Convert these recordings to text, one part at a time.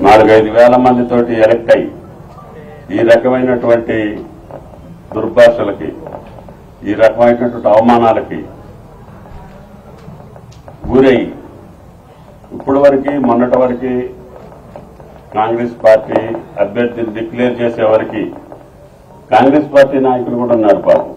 నాలుగైదు వేల మందితోటి ఎలక్ట్ అయ్యి ఈ రకమైనటువంటి దుర్భాషలకి ఈ రకమైనటువంటి అవమానాలకి గురై ఇప్పటి వరకు మొన్నటి వరకు కాంగ్రెస్ పార్టీ అభ్యర్థిని డిక్లేర్ చేసే వరకు కాంగ్రెస్ పార్టీ నాయకులు కూడా ఉన్నారు పాపం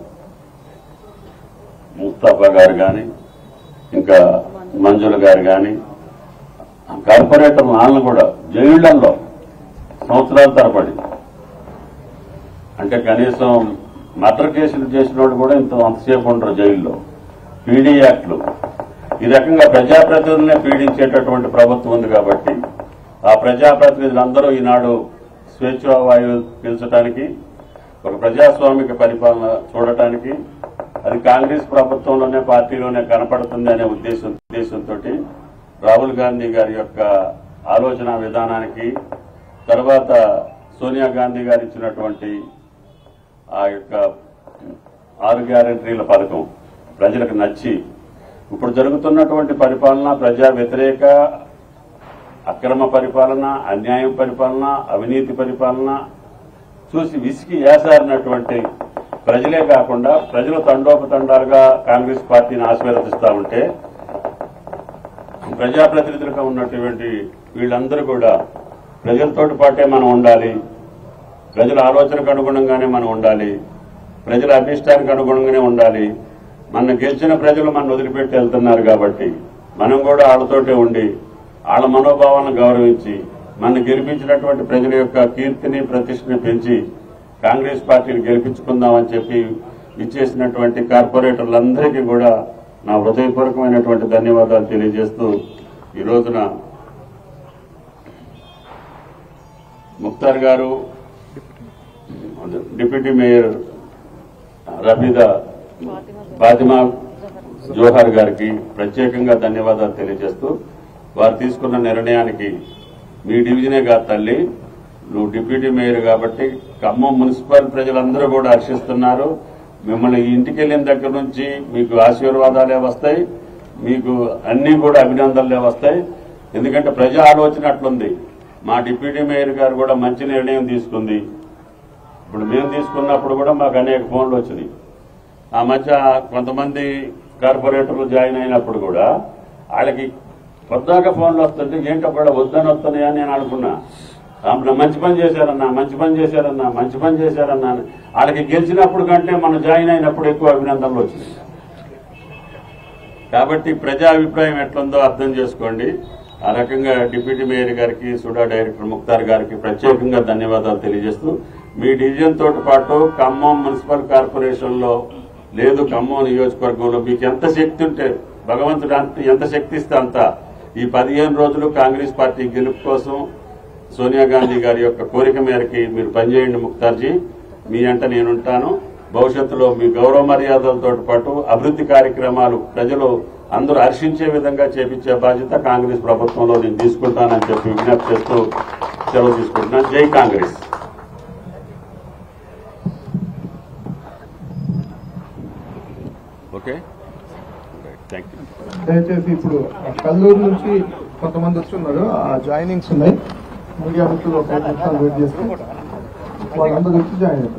ముస్తఫా గారు కానీ ఇంకా మంజుల గారు కానీ కార్పొరేటర్ వాళ్ళని కూడా జైళ్లలో సంవత్సరాల తరబడి అంటే కనీసం మర్డర్ కేసులు చేసిన వాళ్ళు కూడా ఇంత అంతసేపు ఉండరు జైల్లో పీడీ యాక్ట్లు ఈ రకంగా ప్రజాప్రతినిధులనే పీడించేటటువంటి ప్రభుత్వం ఉంది కాబట్టి ఆ ప్రజాప్రతినిధులందరూ ఈనాడు స్వేచ్ఛావాయువు పీల్చడానికి ఒక ప్రజాస్వామిక పరిపాలన చూడటానికి అది కాంగ్రెస్ ప్రభుత్వంలోనే పార్టీలోనే కనపడుతుంది అనే ఉద్దేశం ఉద్దేశంతో రాహుల్ గాంధీ గారి యొక్క ఆలోచన విధానానికి తర్వాత సోనియా గాంధీ గారు ఇచ్చినటువంటి ఆ యొక్క ఆరు గ్యారంటీల పథకం ప్రజలకు నచ్చి ఇప్పుడు జరుగుతున్నటువంటి పరిపాలన ప్రజా వ్యతిరేక అక్రమ పరిపాలన అన్యాయం పరిపాలన అవినీతి పరిపాలన చూసి విసిగి ఏసారినటువంటి ప్రజలే కాకుండా ప్రజలు తండోపతండాలుగా కాంగ్రెస్ పార్టీని ఆశీర్వదిస్తా ఉంటే ప్రజాప్రతినిధులుగా ఉన్నటువంటి వీళ్ళందరూ కూడా ప్రజలతోటి పాటే మనం ఉండాలి ప్రజల ఆలోచనకు అనుగుణంగానే మనం ఉండాలి ప్రజల అభిష్టానికి అనుగుణంగానే ఉండాలి మన గెలిచిన ప్రజలు మన వదిలిపెట్టి వెళ్తున్నారు కాబట్టి మనం కూడా వాళ్ళతోటే ఉండి వాళ్ళ మనోభావాలను గౌరవించి మన గెలిపించినటువంటి ప్రజల యొక్క కీర్తిని ప్రతిష్టని పెంచి కాంగ్రెస్ పార్టీని గెలిపించుకుందామని చెప్పి ఇచ్చేసినటువంటి కార్పొరేటర్లందరికీ కూడా నా హృదయపూర్వకమైనటువంటి ధన్యవాదాలు తెలియజేస్తూ ఈ రోజున ముక్తార్ గారు డిప్యూటీ మేయర్ రబీదా ఫాతిమా జోహార్ గారికి ప్రత్యేకంగా ధన్యవాదాలు తెలియజేస్తూ వారు తీసుకున్న నిర్ణయానికి మీ డివిజనే కాదు తల్లి నువ్వు డిప్యూటీ మేయర్ కాబట్టి ఖమ్మం మున్సిపల్ ప్రజలందరూ కూడా హర్షిస్తున్నారు మిమ్మల్ని ఇంటికి వెళ్ళిన దగ్గర నుంచి మీకు ఆశీర్వాదాలే వస్తాయి మీకు అన్ని కూడా అభినందనలే వస్తాయి ఎందుకంటే ప్రజా ఆలోచన అట్లుంది మా డిప్యూటీ మేయర్ గారు కూడా మంచి నిర్ణయం తీసుకుంది ఇప్పుడు మేము తీసుకున్నప్పుడు కూడా మాకు అనేక ఫోన్లు వచ్చినాయి ఆ మధ్య కొంతమంది కార్పొరేటర్లు జాయిన్ అయినప్పుడు కూడా వాళ్ళకి పొద్దాక ఫోన్లు వస్తుంటే ఏంటో కూడా వద్దని వస్తున్నాయని నేను అనుకున్నా ఆమె మంచి పని చేశారన్నా మంచి పని చేశారన్నా మంచి పని చేశారన్నా అని. వాళ్ళకి గెలిచినప్పుడు కంటే మనం జాయిన్ అయినప్పుడు ఎక్కువ అభినందనలు వచ్చినాయి కాబట్టి ప్రజా అభిప్రాయం ఎట్లుందో అర్థం చేసుకోండి ఆ రకంగా డిప్యూటీ మేయర్ గారికి సుడా డైరెక్టర్ ముక్తార్ గారికి ప్రత్యేకంగా ధన్యవాదాలు తెలియజేస్తూ మీ డివిజన్ తోటి పాటు ఖమ్మం మున్సిపల్ కార్పొరేషన్ లో లేదు ఖమ్మం నియోజకవర్గంలో మీకు ఎంత శక్తి ఉంటే భగవంతుడు అంత ఎంత శక్తి ఇస్తే అంత ఈ పదిహేను రోజులు కాంగ్రెస్ పార్టీ గెలుపు కోసం సోనియా గాంధీ గారి యొక్క కోరిక మేరకి మీరు పనిచేయండి ముక్తార్జీ మీ అంట నేనుంటాను భవిష్యత్తులో మీ గౌరవ మర్యాదలతో పాటు అభివృద్ధి కార్యక్రమాలు ప్రజలు అందరూ హర్షించే విధంగా చేపించే బాధ్యత కాంగ్రెస్ ప్రభుత్వంలో నేను తీసుకుంటానని చెప్పి విజ్ఞప్తి చేస్తూ సెలవు తీసుకుంటున్నాను జై కాంగ్రెస్ ఓకే థ్యాంక్ యూ దయచేసి ఇప్పుడు కల్లూరు నుంచి కొంతమంది వస్తున్నారు ఆ జాయినింగ్స్ ఉన్నాయి మీడియా మిత్రులు ఒక ఐదు నిమిషాలు వెయిట్ చేస్తే వాళ్ళందరూ వచ్చి జాయిన్ అవుతారు